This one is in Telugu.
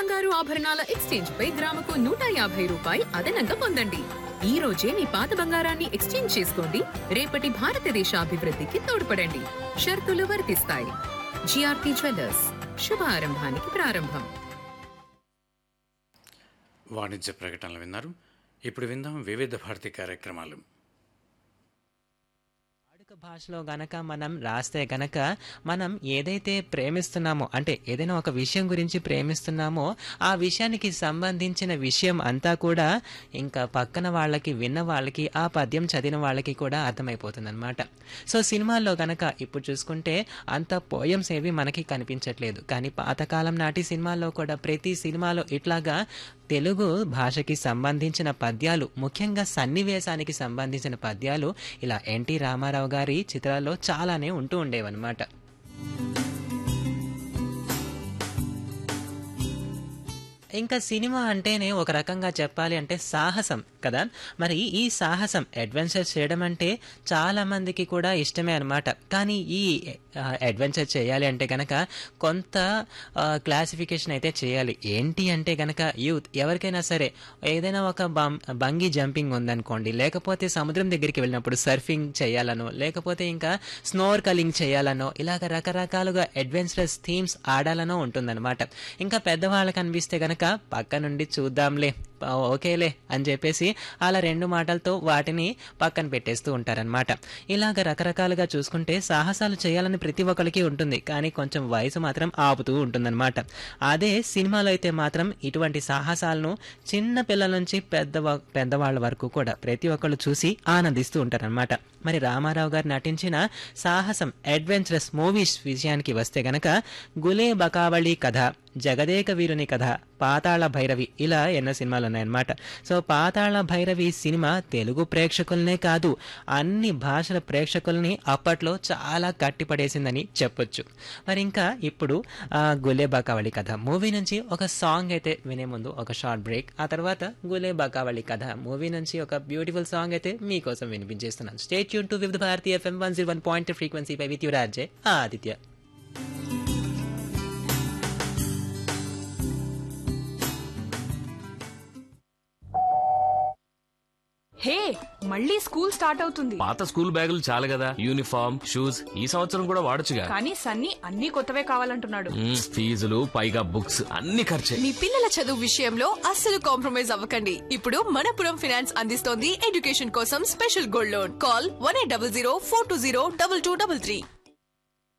బంగారు ఆభరణాల ఎక్స్చేంజ్ పై గ్రాముకు నూట యాభై రూపాయి అదనంగా పొందండి ఈ రోజే మీ పాత బంగారాన్ని ఎక్స్చేంజ్ చేసుకోండి రేపటి భారతదేశ అభివృద్ధికి తోడ్పడండి షరతులు వర్తిస్తాయి జిఆర్పి జ్యువెల్లర్స్ శుభ ఆరంభానికి ప్రారంభం వాణిజ్య ప్రకటనలు విన్నారు ఇప్పుడు విందాం వివిధ భారతి కార్యక్రమాలు వాడుక భాషలో గనక మనం రాస్తే గనక మనం ఏదైతే ప్రేమిస్తున్నామో అంటే ఏదైనా ఒక విషయం గురించి ప్రేమిస్తున్నామో ఆ విషయానికి సంబంధించిన విషయం అంతా కూడా ఇంకా పక్కన వాళ్ళకి విన్న వాళ్ళకి ఆ పద్యం చదివిన వాళ్ళకి కూడా అర్థమైపోతుంది అనమాట సో సినిమాల్లో గనక ఇప్పుడు చూసుకుంటే అంత పోయమ్స్ ఏవి మనకి కనిపించట్లేదు కానీ పాతకాలం నాటి సినిమాల్లో కూడా ప్రతి సినిమాలో ఇట్లాగా తెలుగు భాషకి సంబంధించిన పద్యాలు ముఖ్యంగా సన్నివేశానికి సంబంధించిన పద్యాలు ఇలా ఎన్టీ రామారావు గారి చిత్రాల్లో చాలానే ఉంటూ ఉండేవన్నమాట ఇంకా సినిమా అంటేనే ఒక రకంగా చెప్పాలి అంటే సాహసం కదా మరి ఈ సాహసం అడ్వెంచర్ చేయడం అంటే చాలా మందికి కూడా ఇష్టమే అనమాట కానీ ఈ అడ్వెంచర్ చేయాలి అంటే గనక కొంత క్లాసిఫికేషన్ అయితే చేయాలి ఏంటి అంటే గనక యూత్ ఎవరికైనా సరే ఏదైనా ఒక బం బంగీ జంపింగ్ ఉందనుకోండి లేకపోతే సముద్రం దగ్గరికి వెళ్ళినప్పుడు సర్ఫింగ్ చేయాలనో లేకపోతే ఇంకా స్నోర్ కలింగ్ చేయాలనో ఇలాగ రకరకాలుగా అడ్వెంచరస్ థీమ్స్ ఆడాలనో ఉంటుందన్నమాట ఇంకా పెద్దవాళ్ళకి అనిపిస్తే గనక పక్క నుండి చూద్దాంలే ఆ, ఓకేలే అని చెప్పేసి అలా రెండు మాటలతో వాటిని పక్కన పెట్టేస్తూ ఉంటారనమాట ఇలాగ రకరకాలుగా చూసుకుంటే సాహసాలు చేయాలని ప్రతి ఒక్కరికి ఉంటుంది కానీ కొంచెం వయసు మాత్రం ఆపుతూ ఉంటుందన్నమాట అదే సినిమాలో అయితే మాత్రం ఇటువంటి సాహసాలను చిన్న పిల్లల నుంచి పెద్ద పెద్దవాళ్ళ వరకు కూడా ప్రతి ఒక్కళ్ళు చూసి ఆనందిస్తూ ఉంటారనమాట మరి రామారావు గారు నటించిన సాహసం అడ్వెంచరస్ మూవీస్ విషయానికి వస్తే గనక గులే బకావళి కథ జగదేక వీరుని కథ పాతాళ భైరవి ఇలా ఎన్నో సినిమాలు ఉన్నాయన్నమాట సో పాతాళ భైరవి సినిమా తెలుగు ప్రేక్షకులనే కాదు అన్ని భాషల ప్రేక్షకుల్ని అప్పట్లో చాలా కట్టిపడేసిందని చెప్పొచ్చు మరి ఇంకా ఇప్పుడు ఆ, గులే బకావళి కథ మూవీ నుంచి ఒక సాంగ్ అయితే వినే ముందు ఒక షార్ట్ బ్రేక్ ఆ తర్వాత గులే బకావళి కథ మూవీ నుంచి ఒక బ్యూటిఫుల్ సాంగ్ అయితే మీకోసం వినిపించేస్తున్నాను స్టేట్ యూన్ to Vividh Bharati FM one zero one point frequency పై విత్ యువరాజే ఆదిత్య హే మళ్ళీ స్కూల్ స్టార్ట్ అవుతుంది పాత స్కూల్ బ్యాగులు చాలు కదా యూనిఫామ్ షూస్ ఈ సంవత్సరం కూడా వాడొచ్చుగా కానీ సన్నీ అన్ని కొత్తవే కావాలంటున్నాడు మ్మ్, ఫీజులు పైగా బుక్స్ అన్ని ఖర్చే మీ పిల్లల చదువు విషయంలో అస్సలు కాంప్రమైజ్ అవ్వకండి ఇప్పుడు మనపురం ఫైనాన్స్ అందిస్తోంది ఎడ్యుకేషన్ కోసం special gold loan call one eight double zero four two zero double two double three